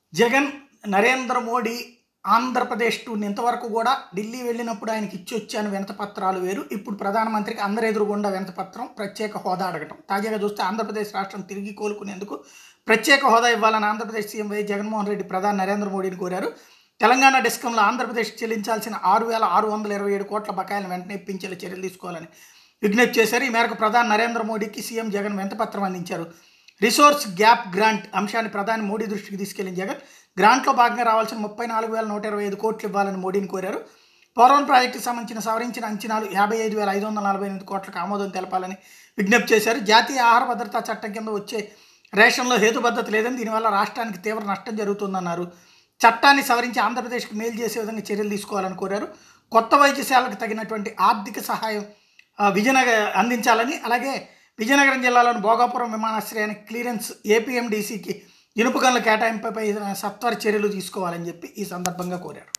జగన్ నరేంద్ర మోడీ ఆంధ్రప్రదేశ్ టూర్ని ఇంతవరకు కూడా ఢిల్లీ వెళ్ళినప్పుడు ఆయనకి ఇచ్చి వచ్చాను వినతపత్రాలు వేరు ఇప్పుడు ప్రధానమంత్రికి అందరు ఎదురుగుండా వినతపత్రం ప్రత్యేక హోదా అడగటం తాజాగా చూస్తే ఆంధ్రప్రదేశ్ రాష్ట్రం తిరిగి కోలుకునేందుకు ప్రత్యేక హోదా ఇవ్వాలని ఆంధ్రప్రదేశ్ సీఎం వై జగన్మోహన్ రెడ్డి ప్రధాని నరేంద్ర మోడీని కోరారు తెలంగాణ డిస్కంలో ఆంధ్రప్రదేశ్ చెల్లించాల్సిన ఆరు వేల ఆరు వందల ఇరవై ఏడు కోట్ల బకాయిలను వెంటనే ఇప్పించేలా చర్యలు తీసుకోవాలని విజ్ఞప్తి చేశారు ఈ మేరకు ప్రధాని నరేంద్ర మోడీకి సీఎం జగన్ వినతపత్రం అందించారు రిసోర్స్ గ్యాప్ గ్రాంట్ అంశాన్ని ప్రధాని మోడీ దృష్టికి తీసుకెళ్లిన జగన్ గ్రాంట్లో భాగంగా రావాల్సిన ముప్పై నాలుగు వేల నూట ఇరవై ఐదు కోట్లు ఇవ్వాలని మోడీని కోరారు పోలవరం ప్రాజెక్టుకు సంబంధించిన సవరించిన అంచనాలు యాభై ఐదు వేల ఐదు వందల నలభై ఎనిమిది కోట్లకు ఆమోదం తెలపాలని విజ్ఞప్తి చేశారు జాతీయ ఆహార భద్రతా చట్టం కింద వచ్చే రేషన్లో హేతుబద్ధత లేదని దీనివల్ల రాష్ట్రానికి తీవ్ర నష్టం జరుగుతుందన్నారు చట్టాన్ని సవరించి ఆంధ్రప్రదేశ్కి మేలు చేసే విధంగా చర్యలు తీసుకోవాలని కోరారు కొత్త వైద్యశాలకు తగినటువంటి ఆర్థిక సహాయం ఆ, విజయనగర అందించాలని అలాగే విజయనగరం జిల్లాలోని భోగాపురం విమానాశ్రయానికి క్లియరెన్స్ ఏపీఎండీసీకి ఇనుపు గనుల కేటాయింపుపై సత్వర చర్యలు తీసుకోవాలని చెప్పి ఈ సందర్భంగా కోరారు